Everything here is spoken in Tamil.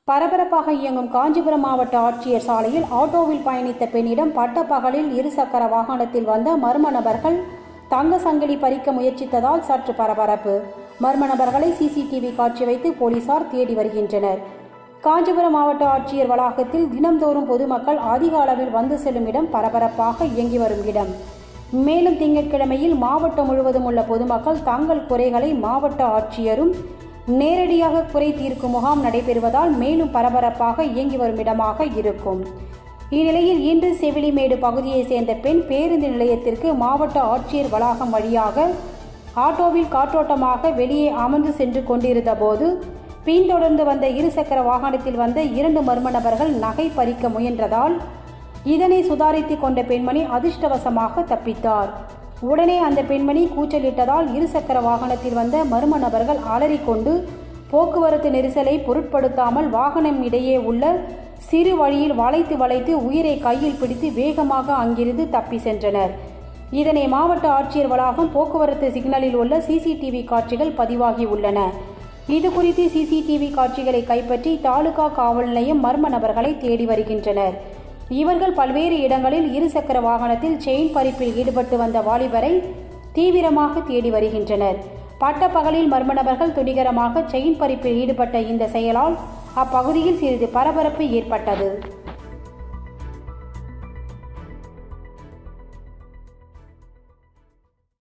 பரபரப்பாக இயங்கும் காஞ்சிபுரம் மாவட்ட ஆட்சியர் சாலையில் ஆட்டோவில் பயணித்த பெண்ணிடம் பட்ட பகலில் இருசக்கர வாகனத்தில் வந்த மர்ம நபர்கள் தங்க சங்கிலி பறிக்க முயற்சித்ததால் சற்று பரபரப்பு மர்ம நபர்களை சிசிடிவி காட்சி வைத்து போலீசார் தேடி வருகின்றனர் காஞ்சிபுரம் மாவட்ட ஆட்சியர் வளாகத்தில் தினம்தோறும் பொதுமக்கள் அதிக அளவில் வந்து செல்லும் இடம் பரபரப்பாக இயங்கி வரும் இடம் மேலும் திங்கட்கிழமையில் மாவட்டம் முழுவதும் உள்ள பொதுமக்கள் தங்கள் குறைகளை மாவட்ட ஆட்சியரும் நேரடியாக குறை தீர்க்கும் முகாம் நடைபெறுவதால் மேலும் பரபரப்பாக இயங்கி வரும் இடமாக இருக்கும் இந்நிலையில் இன்று செவிலிமேடு பகுதியைச் சேர்ந்த பெண் பேருந்து நிலையத்திற்கு மாவட்ட ஆட்சியர் வளாகம் வழியாக ஆட்டோவில் காற்றோட்டமாக வெளியே அமர்ந்து சென்று கொண்டிருந்த போது பின்தொடர்ந்து வந்த இருசக்கர வாகனத்தில் வந்த இரண்டு மர்ம நபர்கள் நகை பறிக்க முயன்றதால் இதனை சுதாரித்துக் கொண்ட பெண்மணி அதிர்ஷ்டவசமாக தப்பித்தார் உடனே அந்த பெண்மணி கூச்சலிட்டதால் இருசக்கர வாகனத்தில் வந்த மர்ம நபர்கள் அலறிக்கொண்டு போக்குவரத்து நெரிசலை பொருட்படுத்தாமல் வாகனம் இடையே உள்ள சிறு வழியில் வளைத்து வளைத்து உயிரை கையில் பிடித்து வேகமாக அங்கிருந்து தப்பி சென்றனர் இதனை மாவட்ட ஆட்சியர் வளாகம் போக்குவரத்து சிக்னலில் உள்ள சிசிடிவி காட்சிகள் பதிவாகி உள்ளன இது குறித்து சிசிடிவி காட்சிகளை கைப்பற்றி தாலுகா காவல் நிலையம் மர்ம நபர்களை தேடி வருகின்றனர் இவர்கள் பல்வேறு இடங்களில் இருசக்கர வாகனத்தில் செயின் பறிப்பில் ஈடுபட்டு வந்த வாலிபரை தீவிரமாக தேடி வருகின்றனர் பட்ட பகலில் மர்ம நபர்கள் துணிகரமாக செயின் பறிப்பில் ஈடுபட்ட இந்த செயலால் அப்பகுதியில் சிறிது பரபரப்பு ஏற்பட்டது